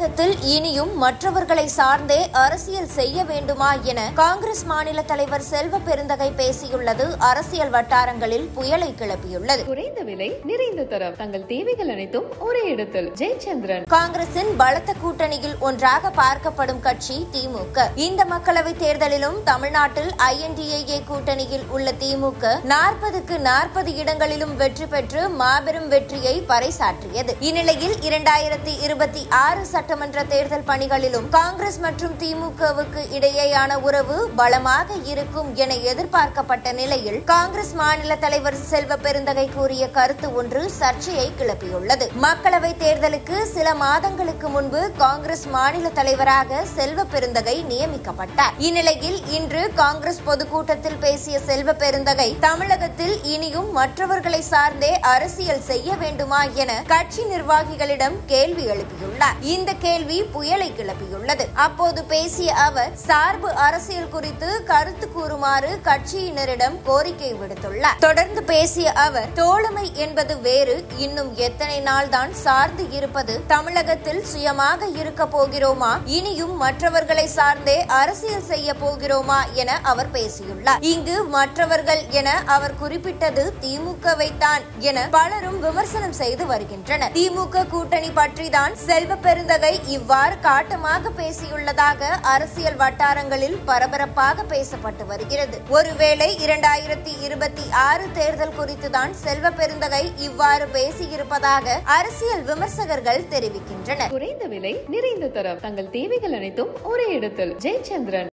தமிழகத்தில் இனியும் மற்றவர்களை சார்ந்தே அரசியல் செய்ய வேண்டுமா என காங்கிரஸ் மாநில தலைவர் செல்வ பெருந்தகை பேசியுள்ளது அரசியல் வட்டாரங்களில் புயலை கிளப்பியுள்ளது குறைந்த விலை நிறைந்த தரம் தங்கள் தேவைகள் அனைத்தும் ஒரே இடத்தில் ஜெயச்சந்திரன் காங்கிரசின் பலத்த கூட்டணியில் ஒன்றாக பார்க்கப்படும் கட்சி திமுக இந்த மக்களவைத் தேர்தலிலும் தமிழ்நாட்டில் ஐஎன்டிஏஏ கூட்டணியில் உள்ள திமுக நாற்பதுக்கு நாற்பது இடங்களிலும் வெற்றி பெற்று மாபெரும் வெற்றியை பறைசாற்றியது இந்நிலையில் இரண்டாயிரத்தி இருபத்தி ஆறு சட்டமன்ற தேர்தல் பணிகளிலும் காங்கிரஸ் மற்றும் திமுகவுக்கு இடையேயான உறவு பலமாக இருக்கும் என எதிர்பார்க்கப்பட்ட நிலையில் காங்கிரஸ் மாநில தலைவர் செல்வ பெருந்தகை கூறிய கருத்து ஒன்று சர்ச்சையை கிளப்பியுள்ளது மக்களவை தேர்தலுக்கு சில மாதங்களுக்கு முன்பு காங்கிரஸ் மாநில தலைவராக செல்வ பெருந்தகை நியமிக்கப்பட்டார் இந்நிலையில் இன்று காங்கிரஸ் பொதுக்கூட்டத்தில் பேசிய செல்வ பெருந்தகை தமிழகத்தில் இனியும் மற்றவர்களை சார்ந்தே அரசியல் செய்ய வேண்டுமா என கட்சி நிர்வாகிகளிடம் கேள்வி எழுப்பியுள்ளார் இந்த கேள்வி புயலை கிளப்பியுள்ளது அப்போது பேசிய அவர் சார்பு அரசியல் குறித்து கருத்து கூறுமாறு கட்சியினரிடம் கோரிக்கை விடுத்துள்ளார் தொடர்ந்து பேசிய அவர் தோழமை என்பது வேறு இன்னும் எத்தனை நாள் தான் சார்ந்து இருப்பது தமிழகத்தில் சுயமாக இருக்க போகிறோமா இனியும் மற்றவர்களை சார்ந்தே அரசியல் செய்ய போகிறோமா என அவர் பேசியுள்ளார் இங்கு மற்றவர்கள் என அவர் குறிப்பிட்டது திமுகவை தான் என பலரும் விமர்சனம் செய்து வருகின்றனர் திமுக கூட்டணி பற்றிதான் செல்வ பெருந்தகை இவ்வாறு காட்டமாக பேசியுள்ளதாக அரசியல் வட்டாரங்களில் பரபரப்பாக பேசப்பட்டு வருகிறது ஒருவேளை இரண்டாயிரத்தி இருபத்தி ஆறு தேர்தல் குறித்துதான் செல்வ பெருந்தகை இவ்வாறு பேசியிருப்பதாக அரசியல் விமர்சகர்கள் தெரிவிக்கின்றனர் குறைந்த விலை நிறைந்த தரம் தங்கள் தேவைகள் அனைத்தும் ஒரே இடத்தில் ஜெயச்சந்திரன்